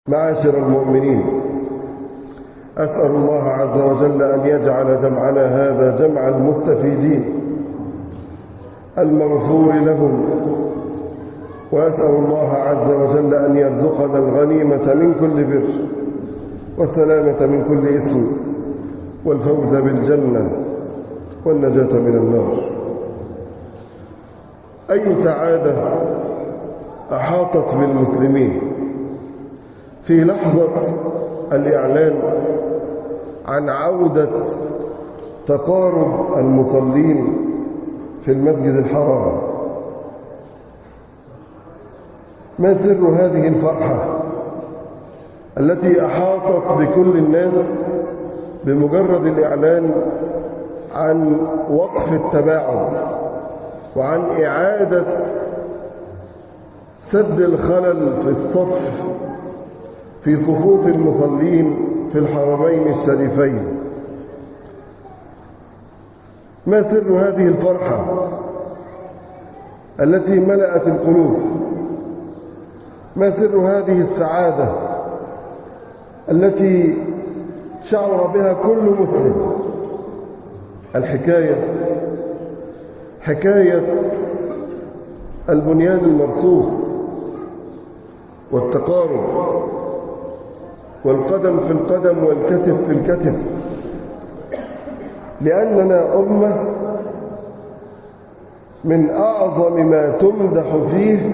معاشر المؤمنين أسأل الله عز وجل أن يجعل جمعنا هذا جمع المستفيدين المغفور لهم وأسأل الله عز وجل أن يرزقنا الغنيمة من كل بر والسلامة من كل إثم والفوز بالجنة والنجاة من النار أي سعادة أحاطت بالمسلمين في لحظة الإعلان عن عودة تقارب المصلين في المسجد الحرام ما سر هذه الفرحة التي أحاطت بكل الناس بمجرد الإعلان عن وقف التباعد وعن إعادة سد الخلل في الصف في صفوف المصلين في الحرمين الشريفين ما سر هذه الفرحة التي ملأت القلوب ما سر هذه السعادة التي شعر بها كل مسلم الحكاية حكاية البنيان المرصوص والتقارب والقدم في القدم والكتف في الكتف لأننا أمة من أعظم ما تمدح فيه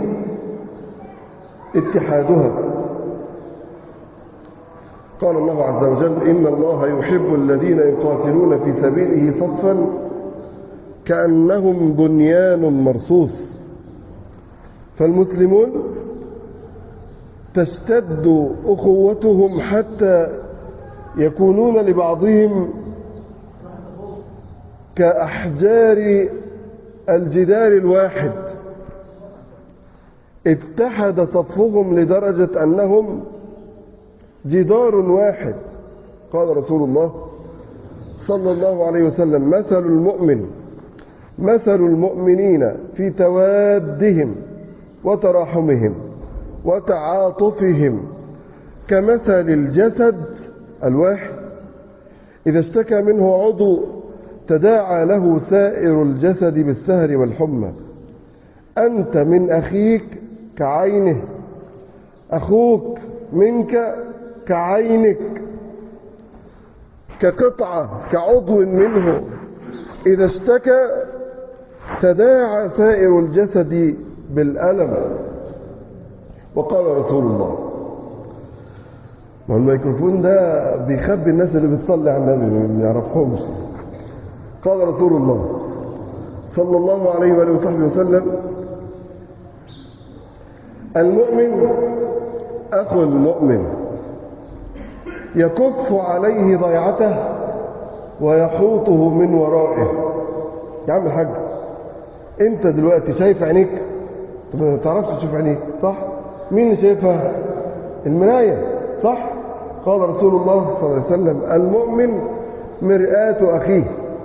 اتحادها قال الله عز وجل إن الله يحب الذين يقاتلون في سبيله صفا كأنهم بنيان مرصوص فالمسلمون تشتد أخوتهم حتى يكونون لبعضهم كأحجار الجدار الواحد اتحد صفهم لدرجة أنهم جدار واحد قال رسول الله صلى الله عليه وسلم مثل المؤمن مثل المؤمنين في توادهم وتراحمهم وتعاطفهم كمثل الجسد الواحد إذا اشتكى منه عضو تداعى له سائر الجسد بالسهر والحمى أنت من أخيك كعينه أخوك منك كعينك كقطعة كعضو منه إذا اشتكى تداعى سائر الجسد بالألم وقال رسول الله ما الميكروفون ده بيخبي الناس اللي بتصلي على النبي ما يعرفهمش قال رسول الله صلى الله عليه وآله وصحبه وسلم المؤمن أخو المؤمن يكف عليه ضيعته ويحوطه من ورائه يا عم الحاج انت دلوقتي شايف عينيك طب ما تعرفش تشوف عينيك صح مين اللي شايفها المراية صح قال رسول الله صلى الله عليه وسلم المؤمن مرآة أخيه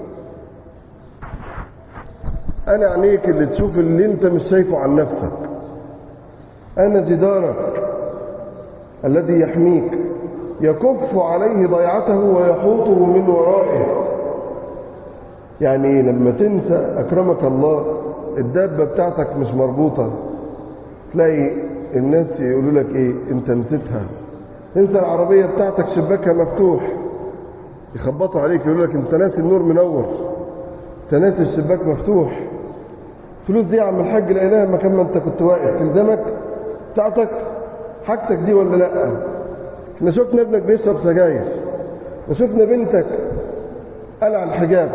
أنا عينيك اللي تشوف اللي أنت مش شايفه عن نفسك أنا جدارك الذي يحميك يكف عليه ضيعته ويحوطه من ورائه يعني لما تنسى أكرمك الله الدابة بتاعتك مش مربوطة تلاقي الناس يقولوا لك ايه انت نسيتها انسى العربية بتاعتك شباكها مفتوح يخبطوا عليك يقولوا لك انت ناسي النور منور انت ناسي الشباك مفتوح فلوس دي يا عم الحاج لقيناها مكان ما انت كنت واقف تلزمك بتاعتك حاجتك دي ولا لا احنا شفنا ابنك بيشرب سجاير وشفنا بنتك قلع الحجاب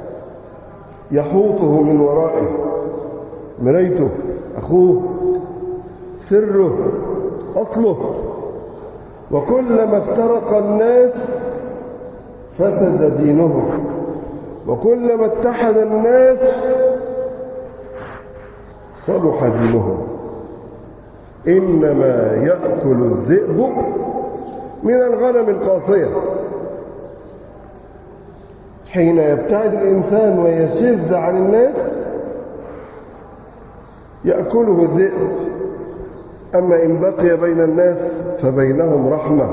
يحوطه من ورائه مرايته اخوه سره اصله وكلما افترق الناس فسد دينهم وكلما اتحد الناس صلح دينهم إنما يأكل الذئب من الغنم القاصية حين يبتعد الإنسان ويشذ عن الناس يأكله الذئب أما إن بقي بين الناس فبينهم رحمة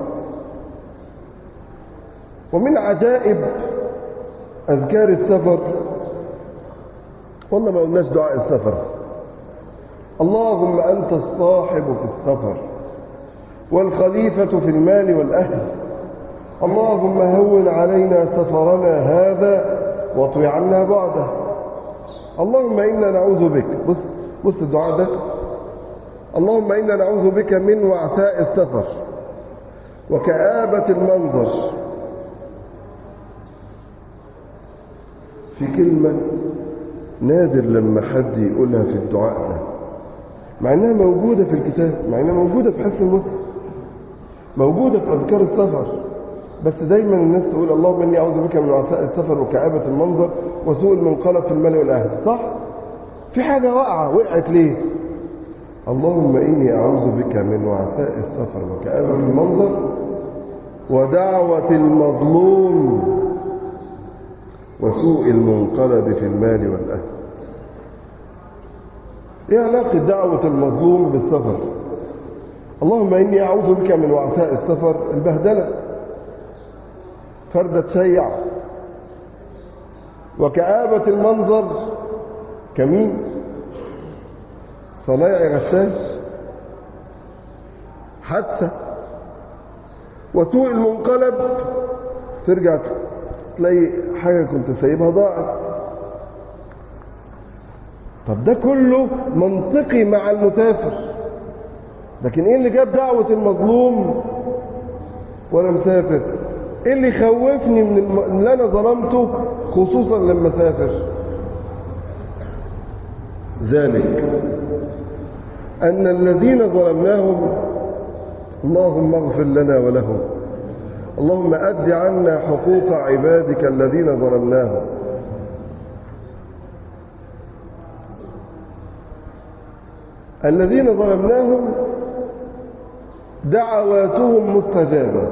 ومن عجائب أذكار السفر والله ما قلناش دعاء السفر اللهم أنت الصاحب في السفر والخليفة في المال والأهل اللهم هون علينا سفرنا هذا واطوي عنا بعده اللهم إنا نعوذ بك بص بص الدعاء ده اللهم إنا نعوذ بك من وعثاء السفر وكآبة المنظر في كلمة نادر لما حد يقولها في الدعاء ده مع انها موجودة في الكتاب مع انها موجودة في حسن المسلم موجودة في أذكار السفر بس دايما الناس تقول اللهم إني أعوذ بك من وعثاء السفر وكآبة المنظر وسوء المنقلب في المال والأهل صح؟ في حاجة واقعة وقعت ليه؟ اللهم إني أعوذ بك من وعثاء السفر وكآبة المنظر ودعوة المظلوم وسوء المنقلب في المال والأهل ايه علاقة دعوة المظلوم بالسفر اللهم إني أعوذ بك من وعثاء السفر البهدلة فردة شيع وكآبة المنظر كمين صنايع غشاش حادثة وسوء المنقلب ترجع تلاقي حاجة كنت سايبها ضاعت طب ده كله منطقي مع المسافر لكن ايه اللي جاب دعوة المظلوم وانا مسافر ايه اللي يخوفني من الم... اللي انا ظلمته خصوصا لما اسافر ذلك ان الذين ظلمناهم اللهم اغفر لنا ولهم اللهم اد عنا حقوق عبادك الذين ظلمناهم الذين ظلمناهم دعواتهم مستجابة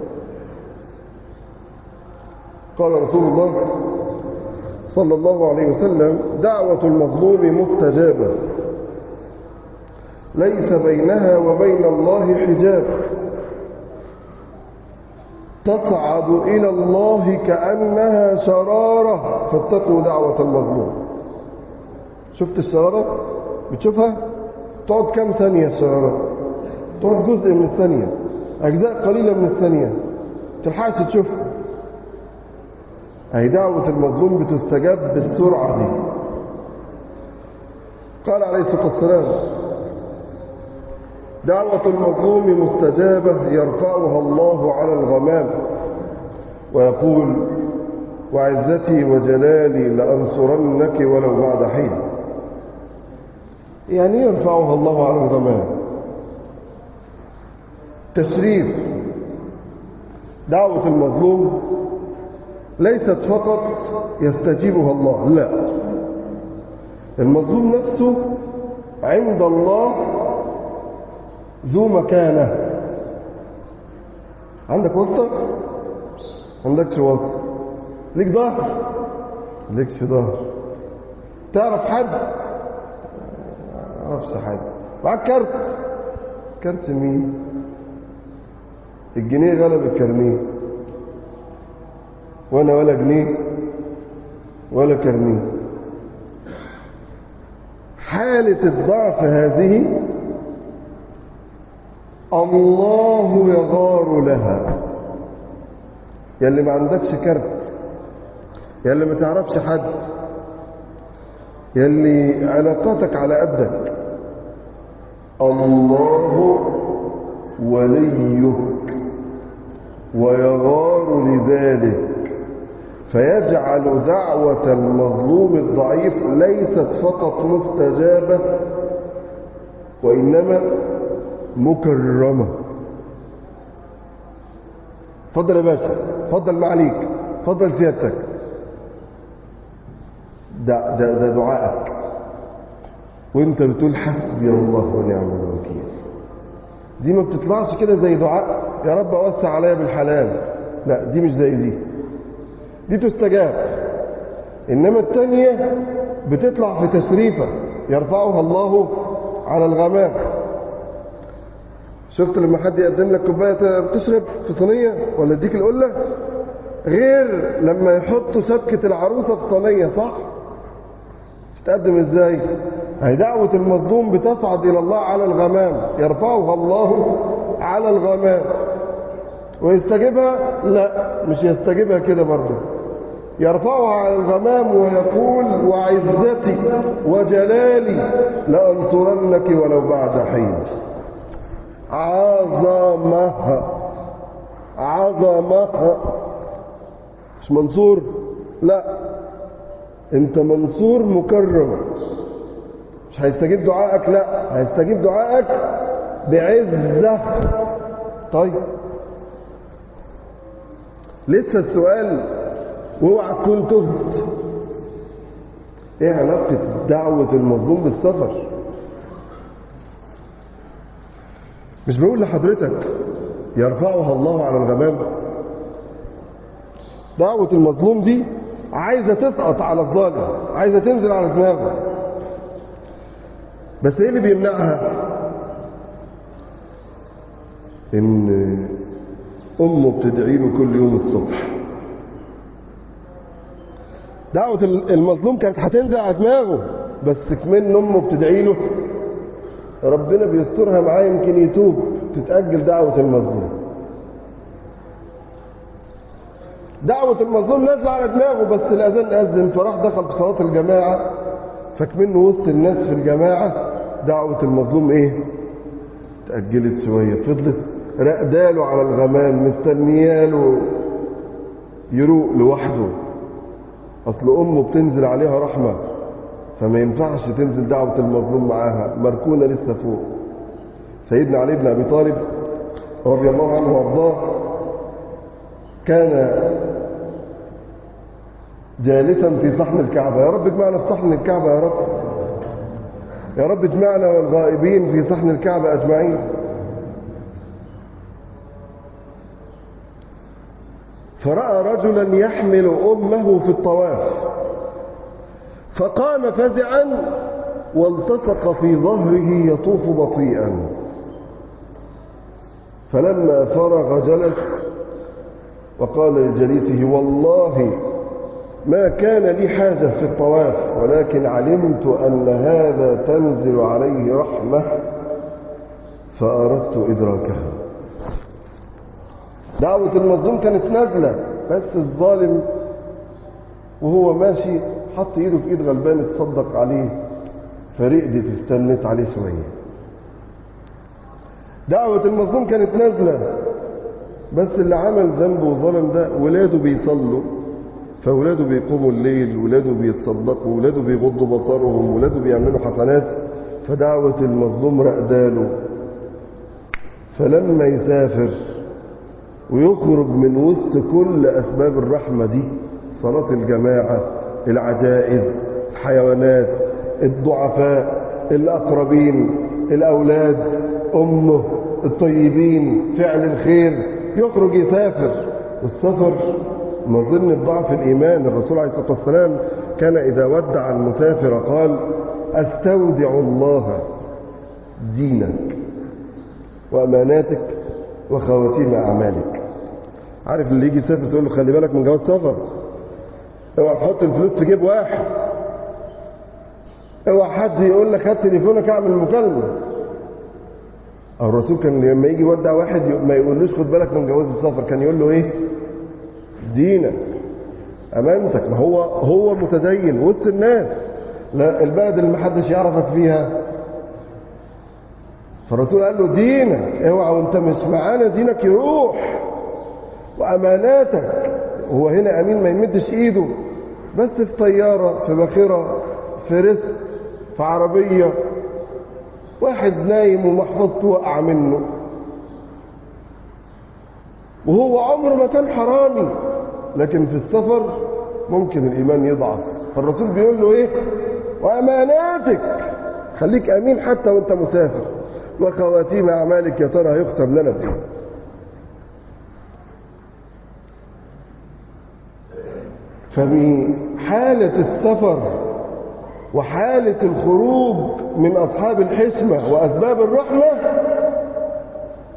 قال رسول الله صلى الله عليه وسلم دعوة المظلوم مستجابة ليس بينها وبين الله حجاب تصعد إلى الله كأنها شرارة فاتقوا دعوة المظلوم شفت الشرارة بتشوفها تقعد كم ثانية الشرارة تقعد جزء من الثانية أجزاء قليلة من الثانية تلحقش تشوفها أي دعوة المظلوم بتستجاب بالسرعة دي قال عليه الصلاة والسلام دعوة المظلوم مستجابة يرفعها الله على الغمام ويقول وعزتي وجلالي لأنصرنك ولو بعد حين يعني يرفعها الله على الغمام تشريف دعوة المظلوم ليست فقط يستجيبها الله لا المظلوم نفسه عند الله ذو مكانة عندك وسطى عندكش وسط ليك ظهر ليكش ظهر تعرف حد عرفش حد معاك كارت كارت مين الجنيه غلب الكرنيه وانا ولا جنيه ولا كرنيه حالة الضعف هذه الله يغار لها يا اللي ما عندكش كارت يا اللي ما تعرفش حد يا اللي علاقاتك على قدك الله وليك ويغار لذلك فيجعل دعوة المظلوم الضعيف ليست فقط مستجابة وإنما مكرمة فضل يا باشا فضل ما عليك فضل سيادتك ده, ده, ده دعائك وانت بتقول حسبي الله ونعم الوكيل دي ما بتطلعش كده زي دعاء يا رب اوسع عليا بالحلال لا دي مش زي دي دي تستجاب انما التانية بتطلع في تشريفة يرفعها الله على الغمام شفت لما حد يقدم لك كوبايه بتشرب في صينيه ولا يديك القله غير لما يحطوا شبكه العروسه في صينيه صح تتقدم ازاي هي دعوه المظلوم بتصعد الى الله على الغمام يرفعها الله على الغمام ويستجيبها لا مش يستجيبها كده برضه يرفعها على الغمام ويقول وعزتي وجلالي لأنصرنك ولو بعد حين عظمها عظمها مش منصور لا انت منصور مكرم مش هيستجيب دعائك لا هيستجيب دعائك بعزة طيب لسه السؤال واوعى تكون تهت ايه علاقة دعوة المظلوم بالسفر مش بقول لحضرتك يرفعها الله على الغمام دعوة المظلوم دي عايزة تسقط على الظالم عايزة تنزل على دماغه بس ايه اللي بيمنعها ان امه بتدعي له كل يوم الصبح دعوة المظلوم كانت هتنزل على دماغه بس كمان امه بتدعي له ربنا بيسترها معاه يمكن يتوب تتأجل دعوة المظلوم دعوة المظلوم نازلة على دماغه بس الأذان أذن فراح دخل في صلاة الجماعة فكمنه وسط الناس في الجماعة دعوة المظلوم إيه؟ تأجلت شوية فضلت رقداله على الغمام مستنياله يروق لوحده أصل أمه بتنزل عليها رحمة فما ينفعش تنزل دعوة المظلوم معاها مركونة لسه فوق سيدنا علي بن أبي طالب رضي الله عنه وارضاه كان جالسا في صحن الكعبة يا رب اجمعنا في صحن الكعبة يا رب يا رب اجمعنا والغائبين في صحن الكعبة أجمعين فرأى رجلا يحمل أمه في الطواف فقام فزعا والتصق في ظهره يطوف بطيئا فلما فرغ جلس وقال لجليسه والله ما كان لي حاجة في الطواف ولكن علمت أن هذا تنزل عليه رحمة فأردت إدراكها دعوة المظلوم كانت نازلة بس الظالم وهو ماشي حط ايده في ايد غلبان اتصدق عليه فرقدت استنت عليه شوية دعوة المظلوم كانت نازلة بس اللي عمل ذنب وظلم ده ولاده بيصلوا فولاده بيقوموا الليل ولاده بيتصدقوا ولاده بيغضوا بصرهم ولاده بيعملوا حسنات فدعوة المظلوم رقداله فلما يسافر ويخرج من وسط كل أسباب الرحمة دي صلاة الجماعة العجائز الحيوانات الضعفاء الأقربين الأولاد أمه الطيبين فعل الخير يخرج يسافر والسفر من ضمن ضعف الإيمان الرسول عليه الصلاة والسلام كان إذا ودع المسافر قال أستودع الله دينك وأماناتك وخواتيم أعمالك عارف اللي يجي يسافر تقول له خلي بالك من جواز سفر اوعى تحط الفلوس في جيب واحد اوعى حد يقول لك هات تليفونك اعمل مكالمه الرسول كان لما يجي يودع واحد ما يقولوش خد بالك من جواز السفر كان يقول له ايه دينك امانتك ما هو هو متدين وسط الناس لا البلد اللي محدش يعرفك فيها فالرسول قال له دينك اوعى وانت مش معانا دينك يروح واماناتك هو هنا امين ما يمدش ايده بس في طياره في باخره في رزق في عربيه واحد نايم ومحفظته وقع منه وهو عمره ما كان حرامي لكن في السفر ممكن الايمان يضعف فالرسول بيقول له ايه واماناتك خليك امين حتى وانت مسافر وخواتيم اعمالك يا ترى هيختم لنا بايه ففي حالة السفر وحالة الخروج من أصحاب الحشمة وأسباب الرحمة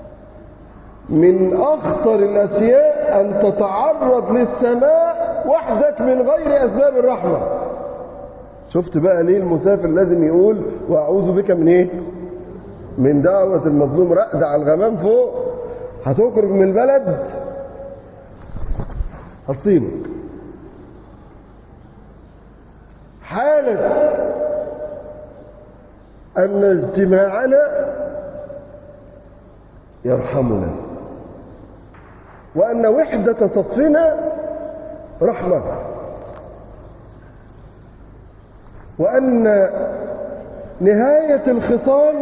من أخطر الأشياء أن تتعرض للسماء وحدك من غير أسباب الرحمة شفت بقى ليه المسافر لازم يقول وأعوذ بك من إيه من دعوة المظلوم رقد على الغمام فوق هتخرج من البلد هتصيبك حالة أن اجتماعنا يرحمنا وأن وحدة صفنا رحمة وأن نهاية الخصام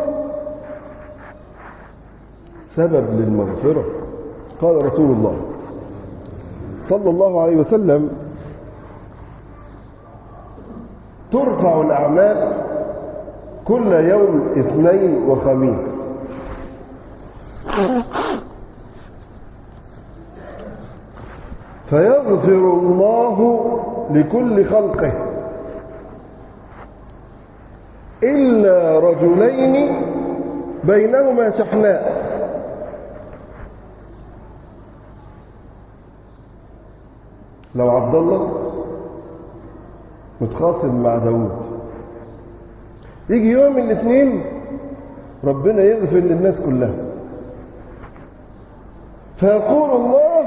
سبب للمغفرة قال رسول الله صلى الله عليه وسلم ترفع الأعمال كل يوم اثنين وخميس فيغفر الله لكل خلقه إلا رجلين بينهما شحناء لو عبد الله متخاصم مع داود يجي يوم الاثنين ربنا يغفر للناس كلها فيقول الله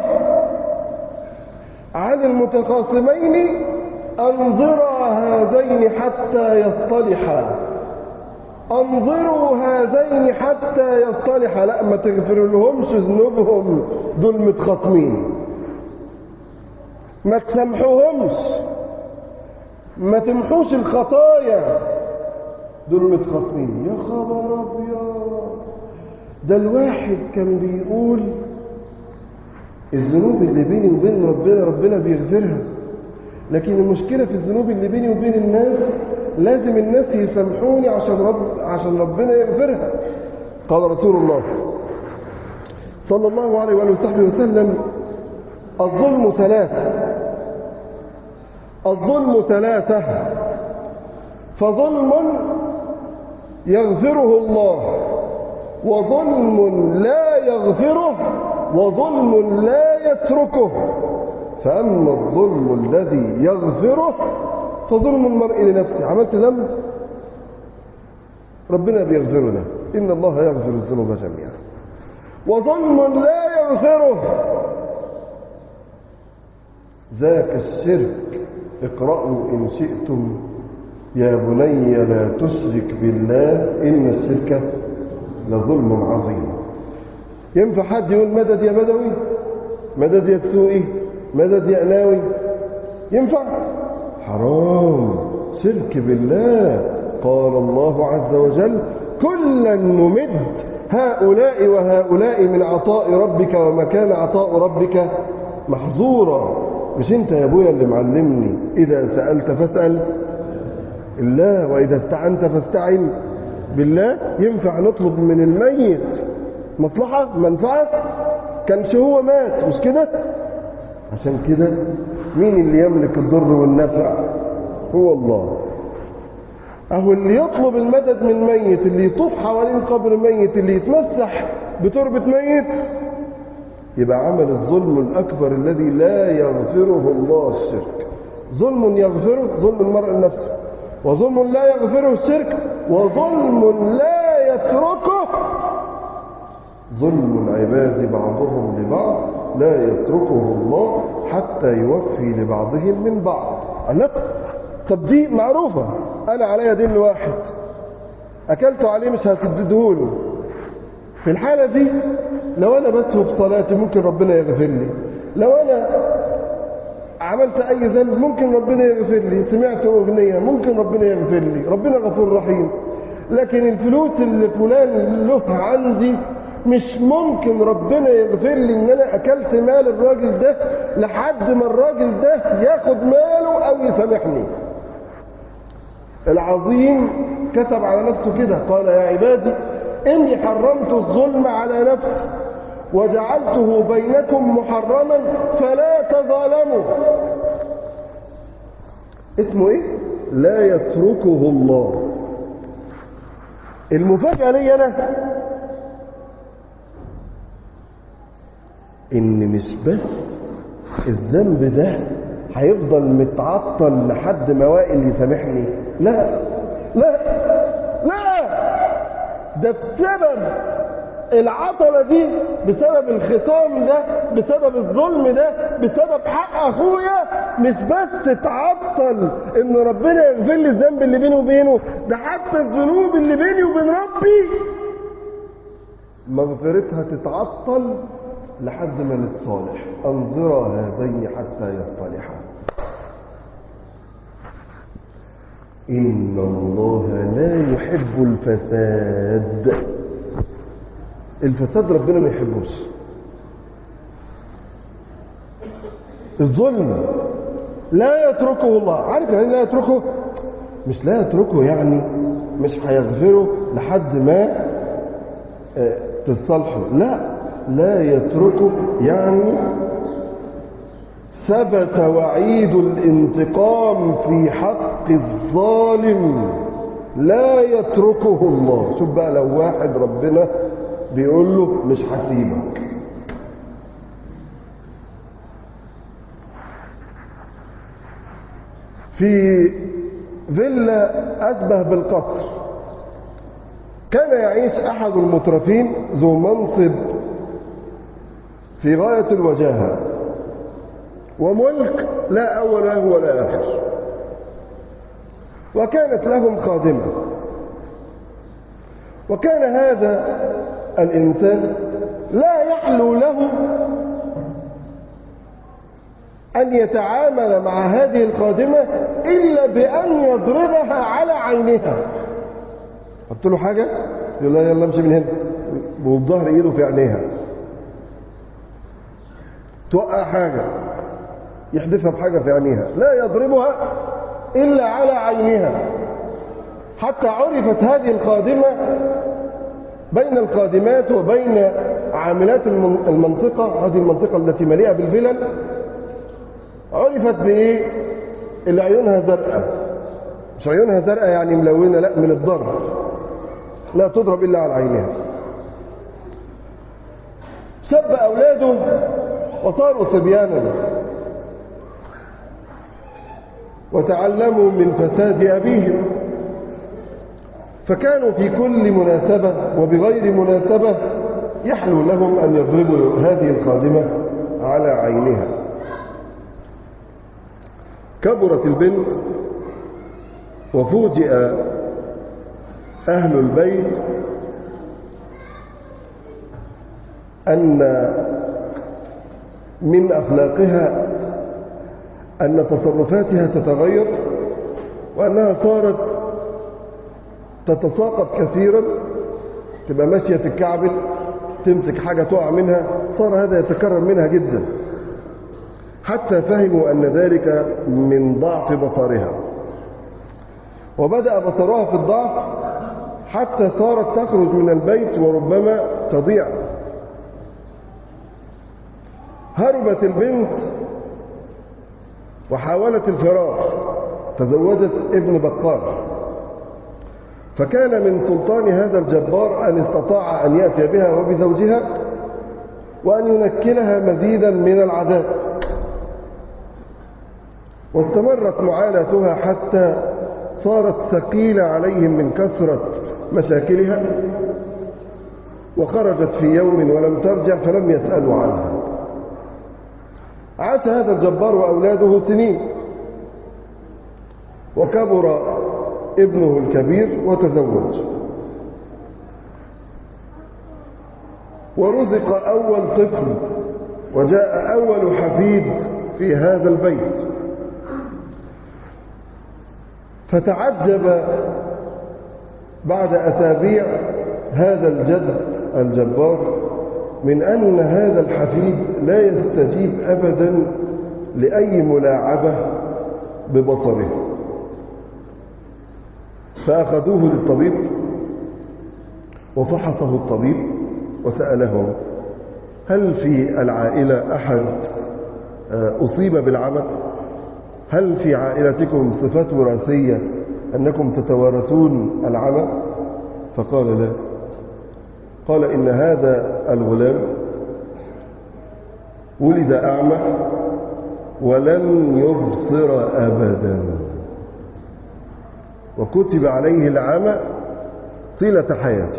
عن المتخاصمين انظرا هذين حتى يصطلحا انظروا هذين حتى يصطلحا لا ما تغفر لهمش ذنوبهم دول متخاصمين ما تسامحوهمش ما تمحوش الخطايا دول متخاصمين يا خبر ابيض ده الواحد كان بيقول الذنوب اللي بيني وبين ربنا ربنا بيغفرها لكن المشكلة في الذنوب اللي بيني وبين الناس لازم الناس يسامحوني عشان رب عشان ربنا يغفرها قال رسول الله صلى الله عليه وآله وصحبه وسلم الظلم ثلاثة الظلم ثلاثة فظلم يغفره الله وظلم لا يغفره وظلم لا يتركه فأما الظلم الذي يغفره فظلم المرء لنفسه عملت ذنب ربنا بيغفره ده إن الله يغفر الذنوب جميعا وظلم لا يغفره ذاك الشرك اقرأوا إن شئتم يا بني لا تشرك بالله إن الشرك لظلم عظيم ينفع حد يقول مدد يا بدوي مدد يا تسوقي مدد يا قناوي ينفع حرام شرك بالله قال الله عز وجل كلا نمد هؤلاء وهؤلاء من عطاء ربك وما كان عطاء ربك محظورا مش انت يا ابويا اللي معلمني اذا سألت فاسأل الله واذا استعنت فاستعن بالله ينفع نطلب من الميت مصلحة منفعة كانش هو مات مش كده عشان كده مين اللي يملك الضر والنفع هو الله اهو اللي يطلب المدد من ميت اللي يطوف حوالين قبر ميت اللي يتمسح بتربة ميت يبقى عمل الظلم الأكبر الذي لا يغفره الله الشرك ظلم يغفره ظلم المرء لنفسه وظلم لا يغفره الشرك وظلم لا يتركه ظلم العباد بعضهم لبعض لا يتركه الله حتى يوفي لبعضهم من بعض لا طب دي معروفة أنا عليا دين لواحد أكلته عليه مش هسدده له في الحالة دي لو أنا بسهو بصلاتي ممكن ربنا يغفر لي لو أنا عملت أي ذنب ممكن ربنا يغفر لي سمعت أغنية ممكن ربنا يغفر لي ربنا غفور رحيم لكن الفلوس اللي فلان له عندي مش ممكن ربنا يغفر لي ان انا اكلت مال الراجل ده لحد ما الراجل ده ياخد ماله او يسامحني العظيم كتب على نفسه كده قال يا عبادي اني حرمت الظلم على نفسي وجعلته بينكم محرما فلا تظالموا اسمه ايه لا يتركه الله المفاجأة لي انا ان مش بس الذنب ده هيفضل متعطل لحد ما وائل يسامحني لا لا لا ده بسبب العطلة دي بسبب الخصام ده بسبب الظلم ده بسبب حق اخويا مش بس اتعطل ان ربنا يغفر لي الذنب اللي بيني وبينه ده حتى الذنوب اللي بيني وبين ربي مغفرتها تتعطل لحد ما نتصالح انظرا هذين حتى يصطلحا إن الله لا يحب الفساد الفساد ربنا ما يحبوش الظلم لا يتركه الله عارف يعني لا يتركه مش لا يتركه يعني مش هيغفره لحد ما تتصالحوا لا لا يتركه يعني ثبت وعيد الانتقام في حق الظالم لا يتركه الله شوف بقى لو واحد ربنا بيقول له مش هسيبك في فيلا أشبه بالقصر كان يعيش أحد المترفين ذو منصب في غاية الوجاهة وملك لا أول له ولا آخر وكانت لهم خادمة وكان هذا الإنسان لا يحلو له أن يتعامل مع هذه الخادمة إلا بأن يضربها على عينها قلت له حاجة يقول لا يلا امشي من هنا وبظهر ايده في عينيها توقع حاجة يحدفها بحاجة في عينيها لا يضربها إلا على عينها حتى عرفت هذه الخادمة بين القادمات وبين عاملات المنطقة هذه المنطقة التي مليئة بالفلل عرفت بإيه اللي عيونها زرقاء مش عيونها زرقاء يعني ملونة لا من الضرب لا تضرب إلا على عينها سب أولاده وصاروا صبيانا وتعلموا من فساد أبيهم فكانوا في كل مناسبة وبغير مناسبة يحلو لهم أن يضربوا هذه الخادمة على عينها كبرت البنت وفوجئ أهل البيت أن من أخلاقها أن تصرفاتها تتغير وأنها صارت تتساقط كثيرا تبقى ماشية الكعبل تمسك حاجة تقع منها صار هذا يتكرر منها جدا حتى فهموا أن ذلك من ضعف بصرها وبدأ بصرها في الضعف حتى صارت تخرج من البيت وربما تضيع هربت البنت وحاولت الفرار تزوجت ابن بقال فكان من سلطان هذا الجبار أن استطاع أن يأتي بها وبزوجها وأن ينكلها مزيدا من العذاب واستمرت معاناتها حتى صارت ثقيلة عليهم من كثرة مشاكلها وخرجت في يوم ولم ترجع فلم يسألوا عنها عاش هذا الجبار وأولاده سنين وكبر ابنه الكبير وتزوج ورزق أول طفل وجاء أول حفيد في هذا البيت فتعجب بعد أسابيع هذا الجد الجبار من أن هذا الحفيد لا يستجيب أبدا لأي ملاعبة ببصره فأخذوه للطبيب وفحصه الطبيب وسأله هل في العائلة أحد أصيب بالعمى هل في عائلتكم صفات وراثية أنكم تتوارثون العمى فقال لا قال إن هذا الغلام ولد أعمى ولن يبصر أبدا وكتب عليه العمى طيلة حياته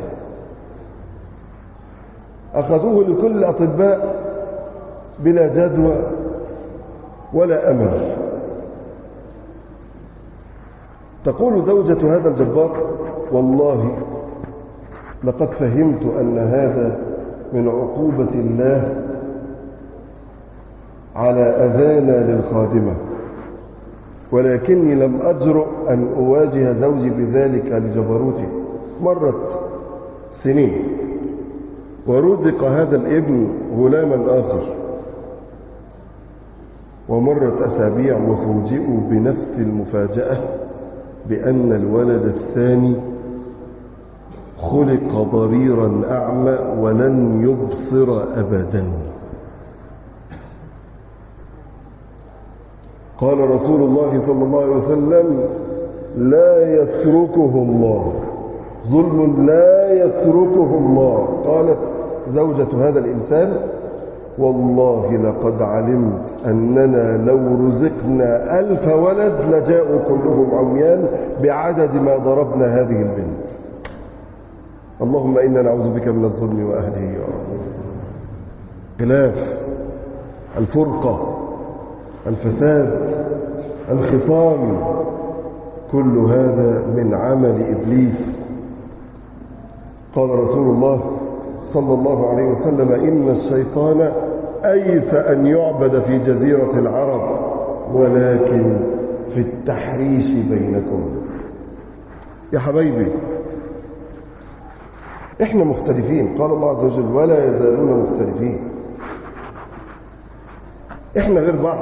أخذوه لكل الأطباء بلا جدوى ولا أمل تقول زوجة هذا الجبار والله لقد فهمت أن هذا من عقوبة الله على أذانا للخادمة ولكني لم أجرؤ أن أواجه زوجي بذلك لجبروته مرت سنين ورزق هذا الابن غلاما آخر ومرت أسابيع وفوجئوا بنفس المفاجأة بأن الولد الثاني خلق ضريرا أعمى ولن يبصر أبدا قال رسول الله صلى الله عليه وسلم لا يتركه الله ظلم لا يتركه الله قالت زوجة هذا الإنسان والله لقد علمت أننا لو رزقنا ألف ولد لجاءوا كلهم عميان بعدد ما ضربنا هذه البنت اللهم إنا نعوذ بك من الظلم وأهله يا رب خلاف الفرقة الفساد الخصام كل هذا من عمل إبليس قال رسول الله صلى الله عليه وسلم إن الشيطان أيس أن يعبد في جزيرة العرب ولكن في التحريش بينكم يا حبايبي احنا مختلفين قال الله عز وجل ولا يزالون مختلفين احنا غير بعض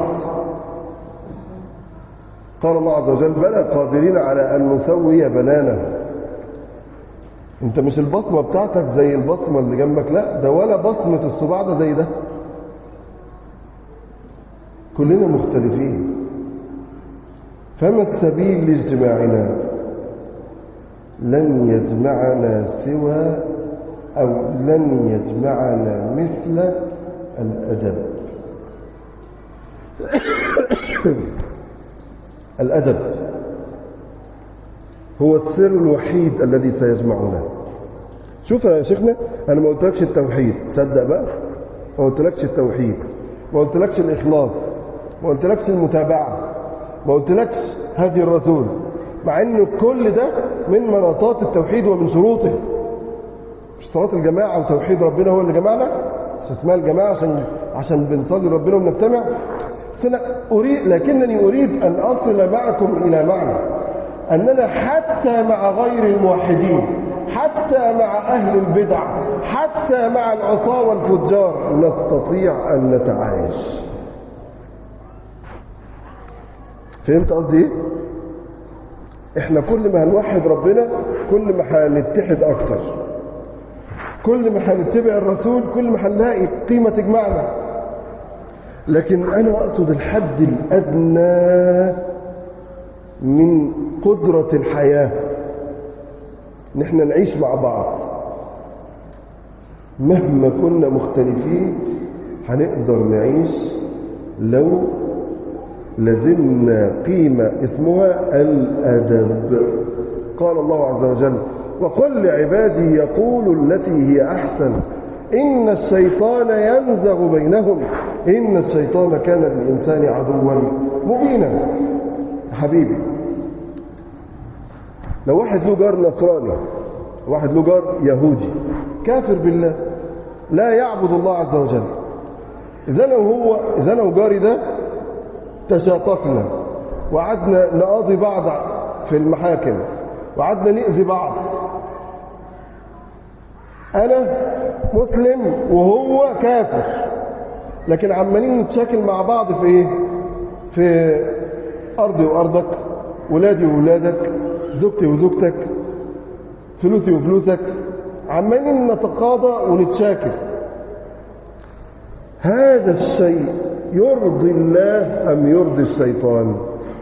قال الله عز وجل بلى قادرين على أن نسوي بنانا انت مش البصمة بتاعتك زي البصمة اللي جنبك لا ده ولا بصمة الصباع ده زي ده كلنا مختلفين فما السبيل لاجتماعنا لن يجمعنا سوى أو لن يجمعنا مثل الأدب الأدب هو السر الوحيد الذي سيجمعنا شوف يا شيخنا أنا ما قلتلكش التوحيد تصدق بقى ما قلتلكش التوحيد ما قلتلكش الإخلاص ما قلتلكش المتابعة ما قلتلكش هدي الرسول مع ان كل ده من مناطات التوحيد ومن شروطه مش صلاة الجماعة وتوحيد ربنا هو اللي جمعنا مش اسمها الجماعة عشان عشان بنصلي ربنا ونجتمع أنا أريد لكنني أريد أن أصل معكم إلى معنى أننا حتى مع غير الموحدين حتى مع أهل البدع حتى مع العصاة والفجار نستطيع أن نتعايش فهمت قصدي ايه؟ احنا كل ما هنوحد ربنا كل ما هنتحد اكتر كل ما هنتبع الرسول كل ما هنلاقي قيمة تجمعنا لكن انا اقصد الحد الادنى من قدرة الحياة ان احنا نعيش مع بعض مهما كنا مختلفين هنقدر نعيش لو لزمنا قيمة اسمها الأدب قال الله عز وجل وقل لعبادي يقول التي هي أحسن إن الشيطان ينزغ بينهم إن الشيطان كان للإنسان عدوا مبينا حبيبي لو واحد له جار نصراني واحد له جار يهودي كافر بالله لا يعبد الله عز وجل إذا أنا وهو إذا أنا وجاري ده تشاققنا وقعدنا نقاضي بعض في المحاكم وقعدنا نأذي بعض أنا مسلم وهو كافر لكن عمالين نتشاكل مع بعض في إيه؟ في أرضي وأرضك ولادي وولادك زوجتي وزوجتك فلوسي وفلوسك عمالين نتقاضى ونتشاكل هذا الشيء يرضي الله أم يرضي الشيطان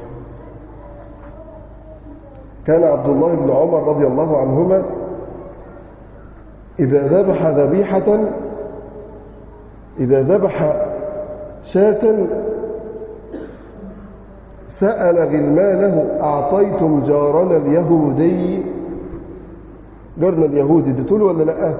كان عبد الله بن عمر رضي الله عنهما إذا ذبح ذبيحة إذا ذبح شاة سأل غلمانه أعطيتم جارنا اليهودي جارنا اليهودي اديتوله ولا لا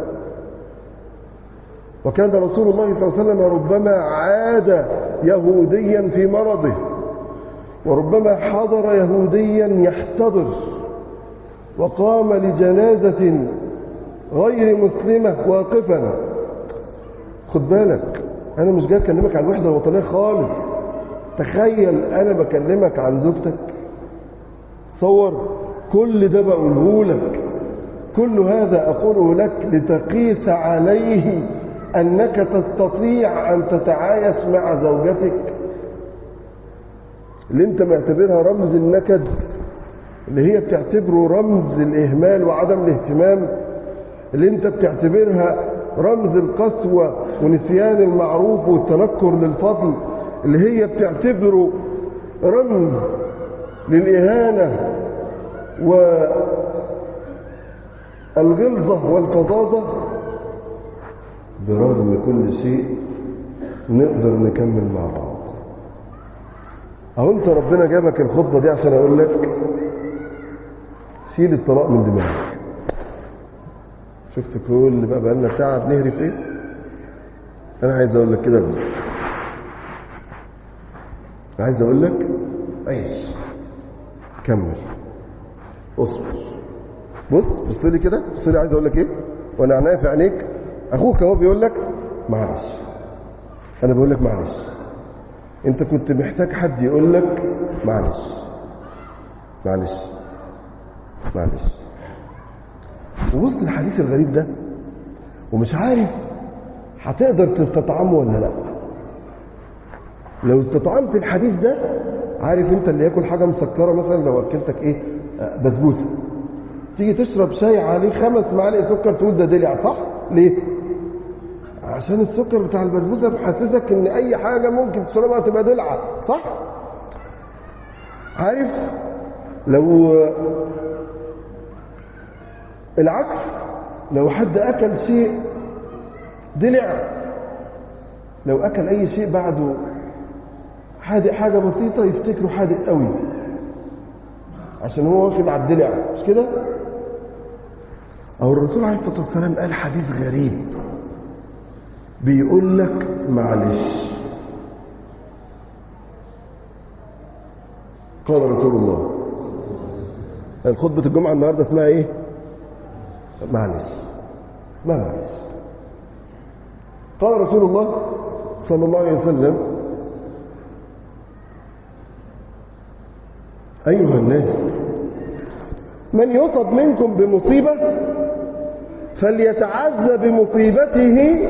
وكان رسول الله صلى الله عليه وسلم ربما عاد يهوديا في مرضه وربما حضر يهوديا يحتضر وقام لجنازة غير مسلمة واقفا خد بالك أنا مش جاي أكلمك عن الوحدة الوطنية خالص تخيل أنا بكلمك عن زوجتك صور كل ده بقوله لك كل هذا أقوله لك لتقيس عليه أنك تستطيع أن تتعايش مع زوجتك اللي انت معتبرها رمز النكد اللي هي بتعتبره رمز الإهمال وعدم الاهتمام اللي انت بتعتبرها رمز القسوة ونسيان المعروف والتنكر للفضل اللي هي بتعتبره رمز للإهانة والغلظة والفظاظة برغم كل شيء نقدر نكمل مع بعض اهو انت ربنا جابك الخطبة دي عشان اقول لك شيل الطلاق من دماغك شفت كل بقى بقالنا ساعة بنهري في ايه انا عايز اقول لك كده بس عايز اقول لك عيش كمل اصبر بص بص لي كده بص لي عايز اقول لك ايه وانا عينيا في عينيك اخوك اهو بيقول لك معلش انا بقول لك معلش انت كنت محتاج حد يقول لك معلش معلش معلش وبص الحديث الغريب ده ومش عارف هتقدر تستطعمه ولا لا لو استطعمت الحديث ده عارف انت اللي ياكل حاجه مسكره مثلا لو اكلتك ايه آه، بسبوسه تيجي تشرب شاي عليه خمس معالق سكر تقول ده دلع صح ليه عشان السكر بتاع البسبوسه بيحسسك ان اي حاجه ممكن تشربها تبقى دلعه صح عارف لو العكس لو حد اكل شيء دلع لو اكل اي شيء بعده حادق حاجه بسيطه يفتكره حادق قوي عشان هو واخد على الدلع مش كده او الرسول عليه الصلاه والسلام قال حديث غريب بيقول لك معلش قال رسول الله الخطبة الجمعة النهاردة اسمها ايه معلش ما معلش قال رسول الله صلى الله عليه وسلم أيها الناس من يصب منكم بمصيبة فليتعزى بمصيبته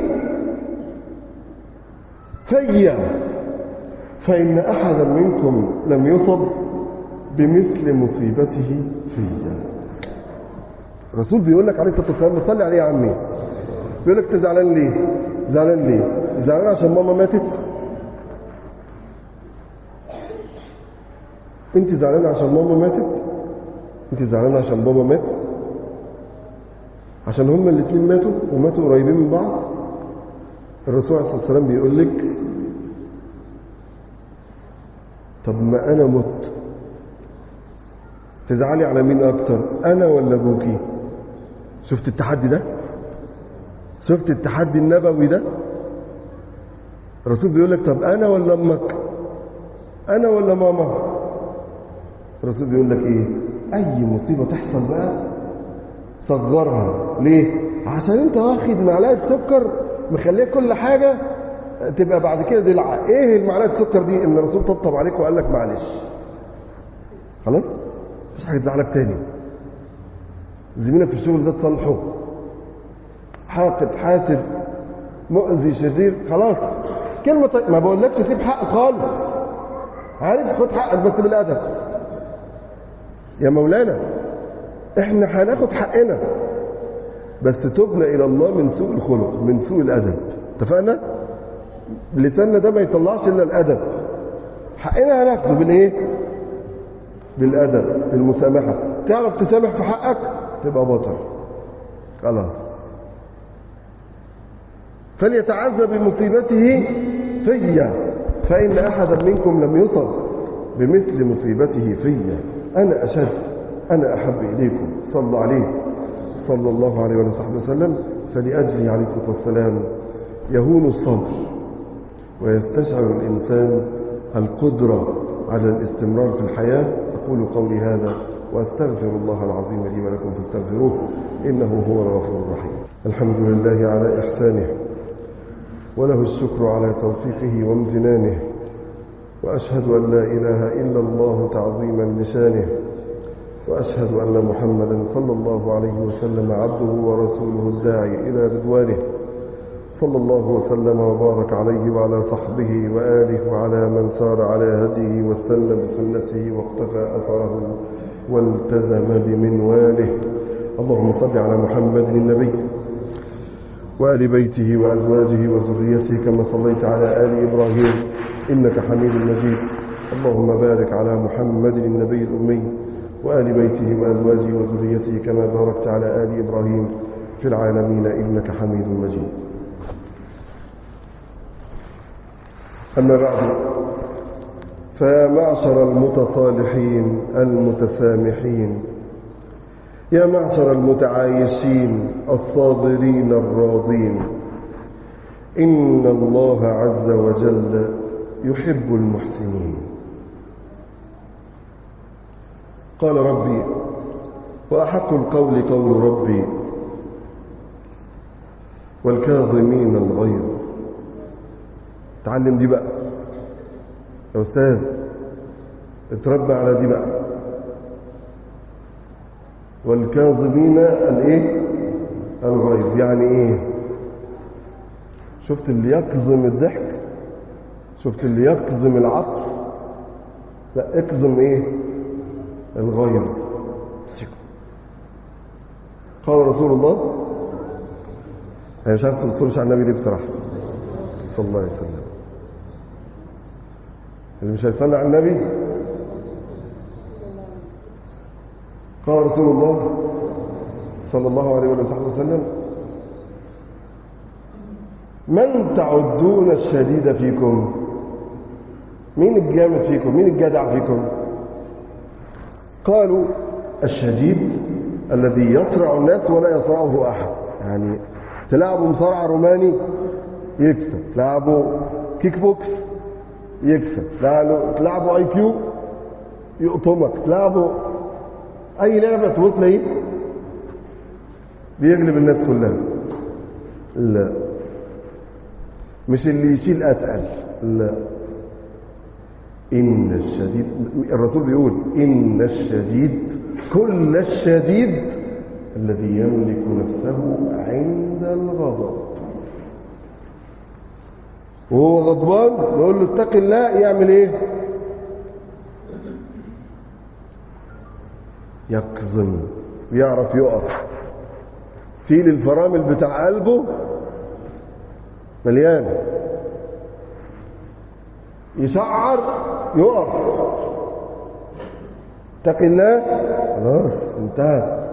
فيا فإن أحدا منكم لم يصب بمثل مصيبته فيا الرسول بيقول لك عليه الصلاة والسلام صلي عليه يا عمي بيقول لك انت زعلان ليه زعلان ليه زعلان عشان ماما ماتت انت زعلان عشان ماما ماتت انت زعلان عشان بابا مات عشان هما الاثنين ماتوا وماتوا قريبين من بعض الرسول عليه الصلاه والسلام بيقول لك طب ما انا مت تزعلي على مين اكتر انا ولا ابوكي شفت التحدي ده شفت التحدي النبوي ده الرسول بيقول لك طب انا ولا امك انا ولا ماما الرسول بيقول لك ايه اي مصيبه تحصل بقى صغرها ليه عشان انت واخد معلقه سكر مخليه كل حاجه تبقى بعد كده دلع ايه المعلقه السكر دي ان الرسول طبطب عليك وقال لك معلش خلاص مفيش حاجه تزعلك تاني زميلك في الشغل ده تصلحه حاقد حاسد مؤذي شرير خلاص كلمه طيب ما بقولكش سيب حق خالص عارف خد حقك بس بالادب يا مولانا احنا هناخد حقنا بس تبنا الى الله من سوء الخلق من سوء الادب اتفقنا لساننا ده ما يطلعش الا الادب حقنا هناخده بالايه بالادب بالمسامحه تعرف تسامح في حقك تبقى بطل خلاص فليتعزى بمصيبته فيا فإن أحدا منكم لم يصب بمثل مصيبته فيا أنا أشد أنا أحب إليكم صلى عليه صلى الله عليه وصحبه وسلم فلأجلي عليه الصلاة والسلام يهون الصبر ويستشعر الإنسان القدرة على الاستمرار في الحياة أقول قولي هذا وأستغفر الله العظيم لي ولكم فاستغفروه إنه هو الغفور الرحيم الحمد لله على إحسانه وله الشكر على توفيقه وامتنانه وأشهد أن لا إله إلا الله تعظيما لشانه وأشهد أن محمدا صلى الله عليه وسلم عبده ورسوله الداعي إلى رضوانه صلى الله وسلم وبارك عليه وعلى صحبه وآله وعلى من سار على هديه واستنى بسنته واقتفى أثره والتزم بمنواله اللهم صل على محمد النبي وآل بيته وأزواجه وذريته كما صليت على آل إبراهيم إنك حميد مجيد اللهم بارك على محمد النبي الأمي وآل بيته وأزواجه وذريته كما باركت على آل إبراهيم في العالمين إنك حميد مجيد أما بعد فيا معشر المتصالحين المتسامحين يا معشر المتعايشين الصابرين الراضين إن الله عز وجل يحب المحسنين قال ربي وأحق القول قول ربي والكاظمين الغيظ تعلم دي بقى يا أستاذ اتربى على دي بقى والكاظمين الايه الغيظ يعني ايه شفت اللي يكظم الضحك شفت اللي يكظم العطف لا اكظم ايه الغيظ قال رسول الله انا مش عارف توصلش على النبي ليه بصراحه صلى الله عليه وسلم اللي مش هيصلي على النبي قال رسول الله صلى الله عليه وسلم من تعدون الشديد فيكم مين الجامد فيكم مين الجدع فيكم قالوا الشديد الذي يصرع الناس ولا يصرعه أحد يعني تلعبوا مصارع روماني يكسب تلعبوا كيك بوكس يكسب تلعبوا اي كيو يقطمك تلعبوا اي لعبه تبص تلاقيه بيغلب الناس كلها لا مش اللي يشيل اتقل لا ان الشديد الرسول بيقول ان الشديد كل الشديد الذي يملك نفسه عند الغضب وهو غضبان نقول له اتق الله يعمل ايه يكظم ويعرف يقف فيل الفرامل بتاع قلبه مليان يشعر يقف اتق الله خلاص انتهت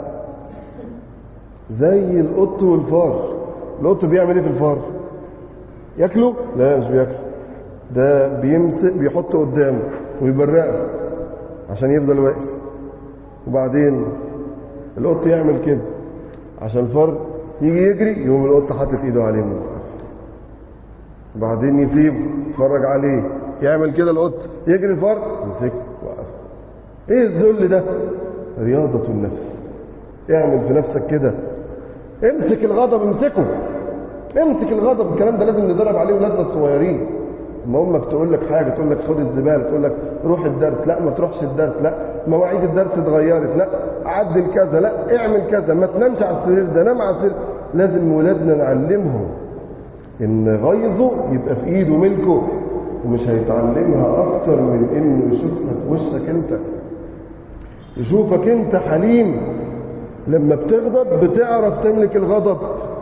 زي القط والفار القط بيعمل ايه في الفار ياكله لا مش بياكله ده بيمسك بيحطه قدامه ويبرقه عشان يفضل واقف وبعدين القط يعمل كده عشان الفار يجي يجري يقوم القط حاطط ايده عليه من وبعدين يسيبه يتفرج عليه يعمل كده القط يجري الفار يمسكه وقف ايه الذل ده رياضة النفس اعمل في نفسك كده امسك الغضب امسكه امسك الغضب الكلام ده لازم ندرب عليه ولادنا الصغيرين اما امك تقول لك حاجه تقول لك خد الزباله تقول لك روح الدرس لا ما تروحش الدرس لا مواعيد الدرس اتغيرت لا عدل كذا لا اعمل كذا ما تنامش على السرير ده نام على السرير لازم ولادنا نعلمهم ان غيظه يبقى في ايده ملكه ومش هيتعلمها اكتر من انه يشوفها في وشك انت يشوفك انت حليم لما بتغضب بتعرف تملك الغضب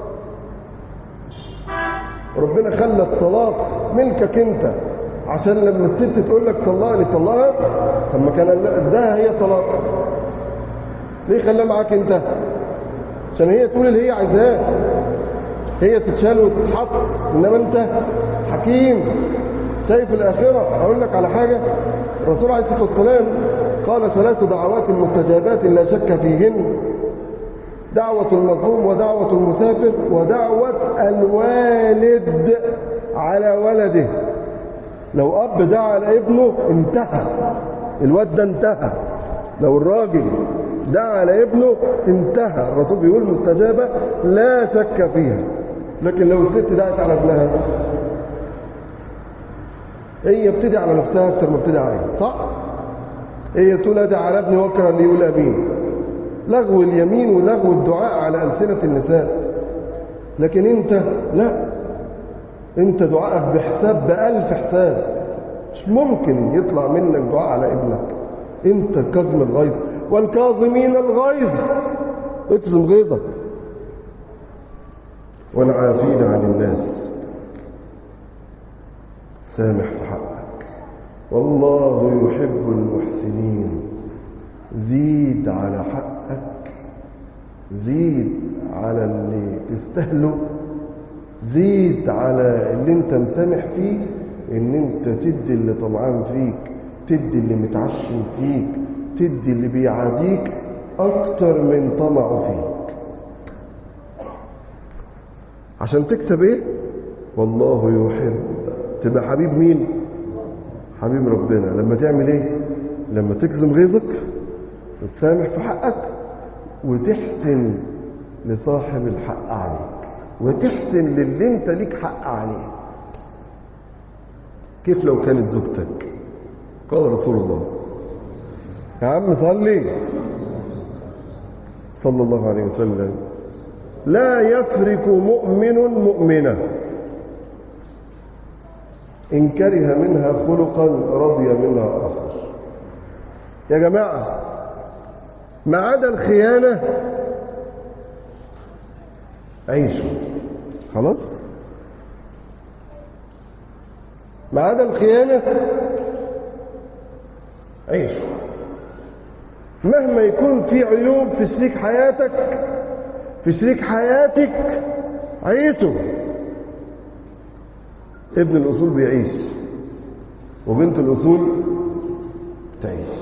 ربنا خلى الطلاق ملكك انت عشان لما الست تقول لك طلقني طلقها طب ما كان اداها هي طلاق ليه خلاها معاك انت عشان هي تقول اللي هي عايزاه هي تتشال وتتحط انما انت حكيم شايف الآخرة أقول لك على حاجة الرسول عليه الصلاة والسلام قال ثلاث دعوات مستجابات لا شك فيهن دعوة المظلوم ودعوة المسافر ودعوة الوالد على ولده لو أب دعا على ابنه انتهى الواد ده انتهى لو الراجل دعا على ابنه انتهى الرسول بيقول مستجابة لا شك فيها لكن لو الست دعت على ابنها هي بتدعي على نفسها اكتر ما بتدعي عليه صح هي تقول ادعي على ابني واكره اللي يقول امين لغو اليمين ولغو الدعاء على ألسنة النساء لكن انت لا انت دعائك بحساب بألف حساب مش ممكن يطلع منك دعاء على ابنك انت كظم الغيظ والكاظمين الغيظ اكظم غيظك والعافين عن الناس سامح في حقك والله يحب المحسنين زيد على حقك زيد على اللي تستهله زيد على اللي انت مسامح فيه ان انت تدي اللي طمعان فيك تدي اللي متعشم فيك تدي اللي بيعاديك اكتر من طمعه فيك عشان تكسب ايه والله يحب تبقى حبيب مين حبيب ربنا لما تعمل ايه لما تكظم غيظك وتسامح في حقك وتحسن لصاحب الحق عليك وتحسن للي انت ليك حق عليه كيف لو كانت زوجتك قال رسول الله يا عم صلي صلى الله عليه وسلم لا يفرك مؤمن مؤمنة إن كره منها خلقا رضي منها آخر يا جماعة ما عدا الخيانة عيشوا خلاص ما عدا الخيانة عيشوا مهما يكون في عيوب في شريك حياتك في شريك حياتك عيشوا ابن الأصول بيعيش وبنت الأصول تعيش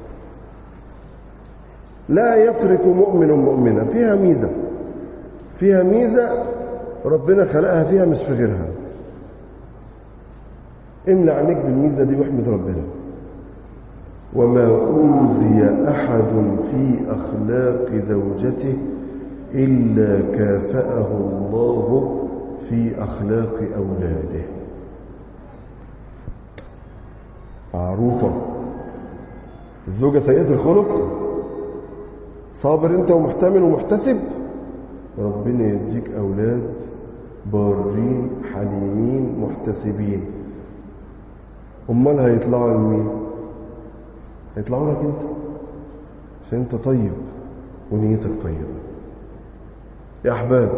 لا يترك مؤمن مؤمنا فيها ميزة فيها ميزة ربنا خلقها فيها مش في غيرها املى عينيك بالميزة دي واحمد ربنا وما أوذي أحد في أخلاق زوجته إلا كافأه الله في أخلاق أولاده معروفة الزوجة سيئة الخلق صابر انت ومحتمل ومحتسب ربنا يديك أولاد بارين حليمين محتسبين أمال هيطلعوا لمين هيطلعوا لك انت عشان انت طيب ونيتك طيبة يا أحباب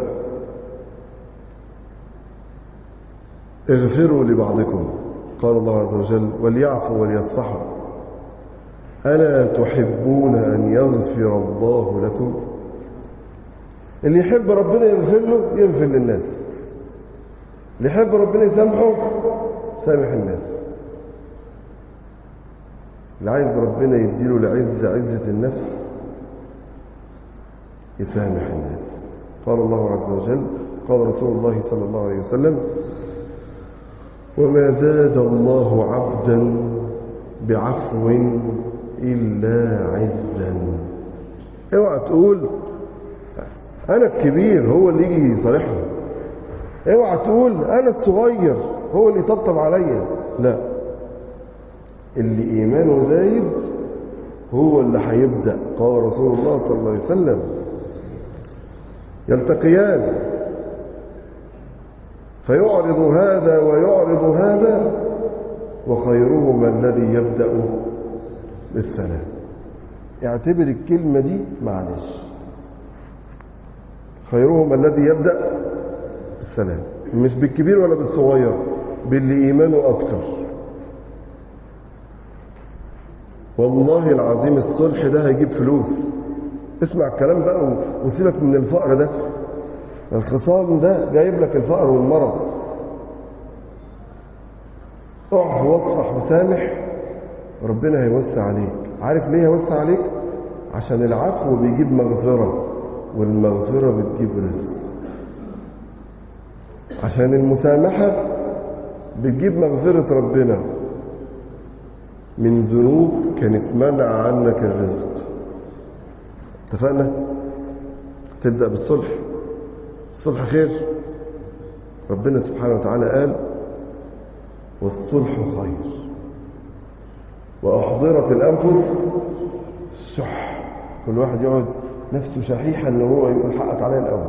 اغفروا لبعضكم قال الله عز وجل وليعفوا وليصفحوا ألا تحبون أن يغفر الله لكم اللي يحب ربنا يغفر له يغفر للناس اللي يحب ربنا يسامحه سامح الناس اللي عايز ربنا يديله العزة عزة النفس يسامح الناس قال الله عز وجل قال رسول الله صلى الله عليه وسلم وما زاد الله عبدا بعفو إلا عزا اوعى تقول أنا الكبير هو اللي يجي يصالحني اوعى تقول أنا الصغير هو اللي يطبطب عليا لا اللي إيمانه زايد هو اللي هيبدأ قال رسول الله صلى الله عليه وسلم يلتقيان فيعرض هذا ويعرض هذا وخيرهما الذي يبدأ بالسلام اعتبر الكلمة دي معلش خيرهما الذي يبدأ بالسلام مش بالكبير ولا بالصغير باللي إيمانه أكتر والله العظيم الصلح ده هيجيب فلوس اسمع الكلام بقى وسيبك من الفقر ده الخصام ده جايب لك الفقر والمرض اعف واصفح وسامح ربنا هيوسع عليك عارف ليه هيوسع عليك عشان العفو بيجيب مغفرة والمغفرة بتجيب رزق عشان المسامحة بتجيب مغفرة ربنا من ذنوب كانت منع عنك الرزق اتفقنا تبدأ بالصلح الصلح خير ربنا سبحانه وتعالى قال والصلح خير وأحضرت الأنفس الشح كل واحد يقعد نفسه شحيحة ان هو يقول حقك عليا الأول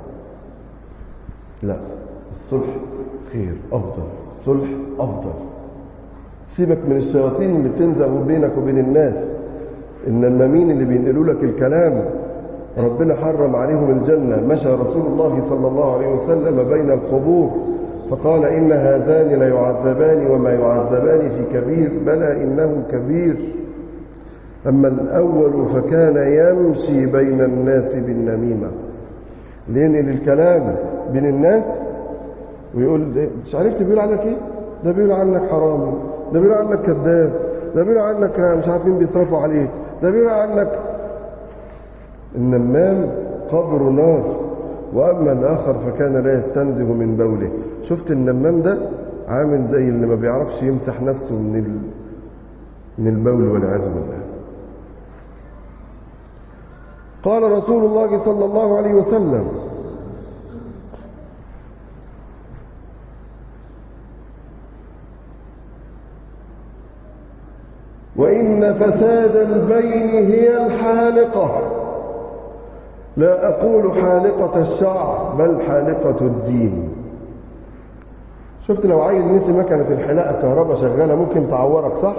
لا الصلح خير أفضل الصلح أفضل سيبك من الشياطين اللي بتنزغ بينك وبين الناس النمامين اللي بينقلوا لك الكلام ربنا حرم عليهم الجنة مشى رسول الله صلى الله عليه وسلم بين القبور فقال إن هذان ليعذبان وما يعذبان في كبير بلى إنه كبير أما الأول فكان يمشي بين الناس بالنميمة لينقل الكلام بين الناس ويقول مش عرفت بيقول عنك ايه ده بيقول عنك حرامي ده بيقول عنك كذاب ده بيقول عنك مش عارفين بيصرفوا عليك ده بيقول عنك النمام قبر نار واما الاخر فكان لا يستنزه من بوله شفت النمام ده عامل زي اللي ما بيعرفش يمسح نفسه من ال... من البول والعياذ بالله قال رسول الله صلى الله عليه وسلم وإن فساد البين هي الحالقة لا أقول حالقة الشعر بل حالقة الدين شفت لو عايز نسي مكنة الحلاقة كهرباء شغالة ممكن تعورك صح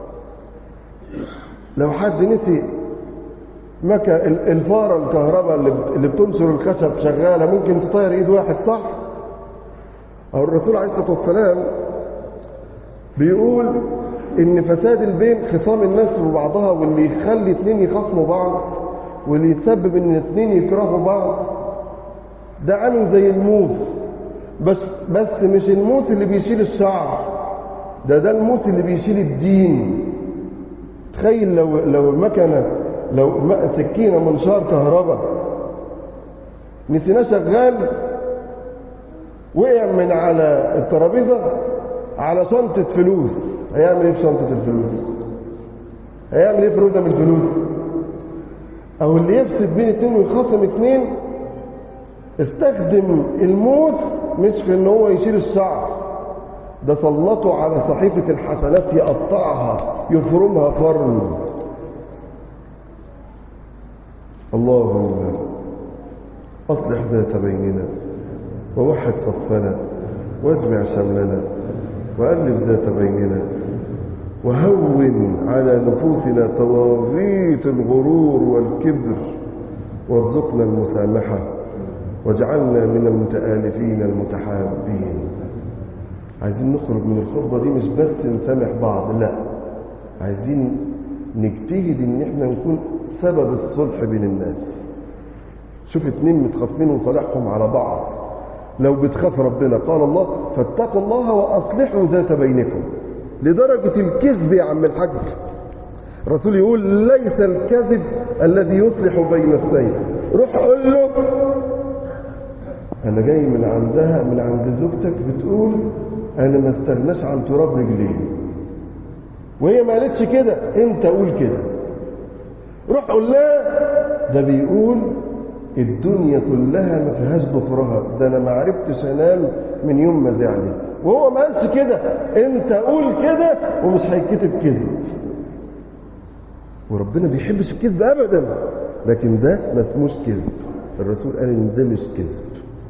لو حد نسي مكن الفارة الكهرباء اللي بتنشر الخشب شغالة ممكن تطير ايد واحد صح أو الرسول عليه الصلاة والسلام بيقول ان فساد البين خصام الناس ببعضها واللي يخلي اتنين يخاصموا بعض واللي يتسبب ان اتنين يكرهوا بعض ده عامل زي الموت بس بس مش الموت اللي بيشيل الشعر ده ده الموت اللي بيشيل الدين تخيل لو لو المكنه لو سكينه منشار كهرباء نسيناه شغال وقع من على الترابيزه على شنطه فلوس هيعمل ايه في شنطه الفلوس هيعمل ايه في رودة من الفلوس او اللي يفسد بين اتنين ويخاصم اتنين استخدم الموت مش في ان هو يشيل الشعر ده سلطه على صحيفة الحسنات يقطعها يفرمها فرم اللهم أصلح ذات بيننا ووحد صفنا واجمع شملنا وألف ذات بيننا وهون على نفوسنا طواغيت الغرور والكبر وارزقنا المسامحة واجعلنا من المتآلفين المتحابين عايزين نخرج من الخطبة دي مش بس نسامح بعض لا عايزين نجتهد ان احنا نكون سبب الصلح بين الناس شوف اتنين متخاصمين وصالحهم على بعض لو بتخاف ربنا قال الله فاتقوا الله واصلحوا ذات بينكم لدرجة الكذب يا عم الحاج الرسول يقول ليس الكذب الذي يصلح بين السيف روح قول له انا جاي من عندها من عند زوجتك بتقول انا ما استغناش عن تراب رجلين وهي ما قالتش كده انت قول كده روح قول لها ده بيقول الدنيا كلها ما فيهاش ضفرها ده انا ما عرفتش انام من يوم ما زعلت وهو ما قالش كده انت قول كده ومش هيتكتب كذب وربنا بيحبش الكذب ابدا لكن ده ما اسموش كذب الرسول قال ان ده مش كذب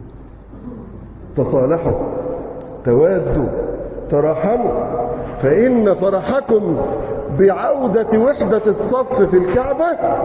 تصالحوا توادوا تراحموا فإن فرحكم بعودة وحدة الصف في الكعبة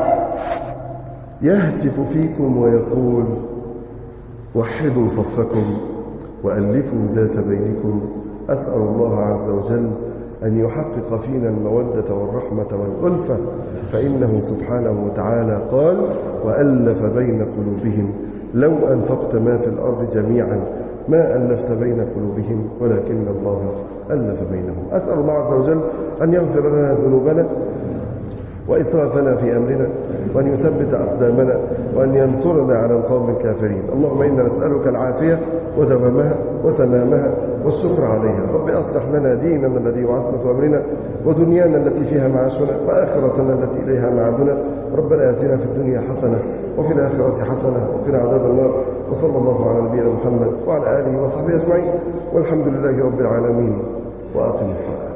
يهتف فيكم ويقول وحدوا صفكم وألفوا ذات بينكم أسأل الله عز وجل أن يحقق فينا المودة والرحمة والألفة فإنه سبحانه وتعالى قال وألف بين قلوبهم لو أنفقت ما في الأرض جميعا ما ألفت بين قلوبهم ولكن الله ألف بينهم أسأل الله عز وجل أن يغفر لنا ذنوبنا وإسرافنا في أمرنا وأن يثبت أقدامنا وأن ينصرنا على القوم الكافرين اللهم إنا نسألك العافية ودوامها وتمامها والشكر عليها رب أصلح لنا ديننا الذي هو عصمة أمرنا ودنيانا التي فيها معاشنا وآخرتنا التي إليها معادنا ربنا آتنا في الدنيا حسنة وفي الآخرة حسنة وقنا عذاب النار وصلى الله على نبينا محمد وعلى آله وصحبه أجمعين والحمد لله رب العالمين وأقم الصلاة